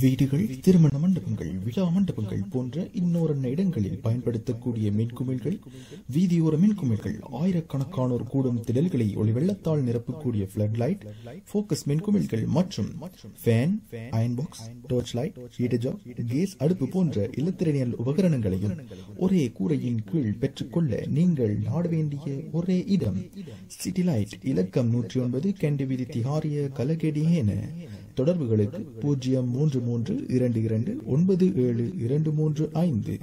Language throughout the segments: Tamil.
வீடுகள் திருமண மண்டபங்கள் விழா மண்டபங்கள் போன்ற இன்னொரு இடங்களில் பயன்படுத்தக்கூடிய மின்குமிழ்கள் வீதியோர மின்குமிழ்கள் ஆயிரக்கணக்கானோர் கூடும் திடல்களை ஒளிவெள்ளத்தால் நிரப்பக்கூடிய பிளட் லைட் போக்கஸ் மின்குமிழ்கள் மற்றும் fan iron box torch light heater gas அடுப்பு போன்ற இல்லத்திரனியல் உபகரணங்களையும் ஒரே கூரையின் கீழ் பெற்றுக்கொள்ள நீங்கள் நாட வேண்டிய ஒரே இடம் சிட்டி லைட் இலக்கம் நூற்றி ஒன்பது கெண்டி வீதி திகாரிய கலகெடியேன தொடர்புகளுக்கு பூஜ்ஜியம் மூன்று மூன்று இரண்டு இரண்டு ஒன்பது ஏழு இரண்டு மூன்று ஐந்து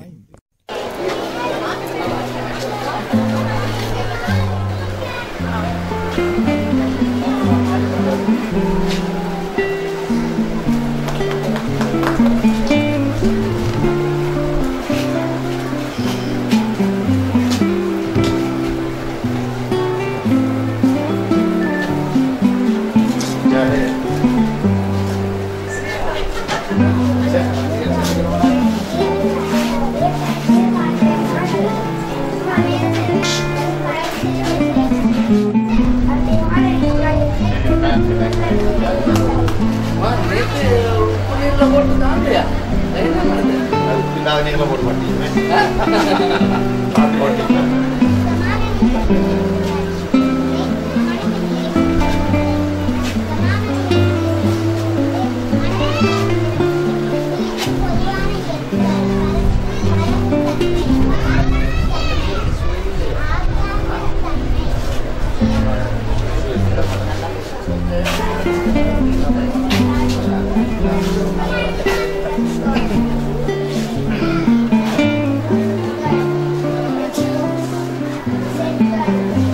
நேற்று குளிர்ல போட்டு தாண்டியா என்ன பண்ணுது இல்லாத நீங்களும் போட மாட்டீங்க பார்த்து போட்டீங்க Thank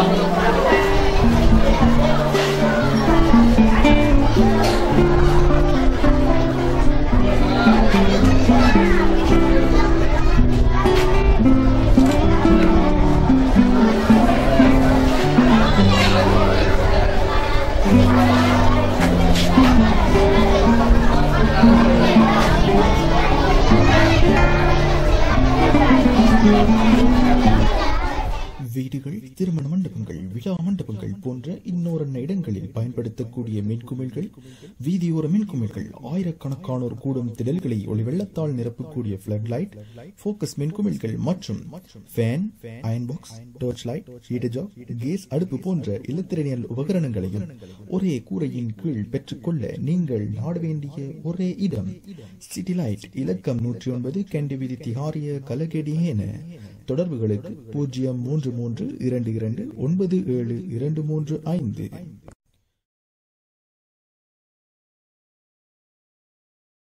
வீடுகள் திருமண மண்டபங்கள் விழா மண்டபங்கள் போன்ற இன்னோரன்ன இடங்களில் பயன்படுத்தக்கூடிய மின்குமிழ்கள் வீதியோர மின்குமிழ்கள் ஆயிரக்கணக்கானோர் கூடும் திடல்களை ஒளி வெள்ளத்தால் நிரப்பக்கூடிய பிளட் லைட் போக்கஸ் மின்குமிழ்கள் மற்றும் fan iron box torch light heater gas அடுப்பு போன்ற இலத்திரனியல் உபகரணங்களையும் ஒரே கூரையின் கீழ் பெற்றுக்கொள்ள நீங்கள் நாட வேண்டிய ஒரே இடம் சிட்டி லைட் இலக்கம் நூற்றி ஒன்பது கண்டி வீதி திகாரிய கலகெடியேன தொடர்புகளுக்கு பூஜ்ஜியம் மூன்று மூன்று இரண்டு இரண்டு ஒன்பது ஏழு இரண்டு மூன்று ஐந்து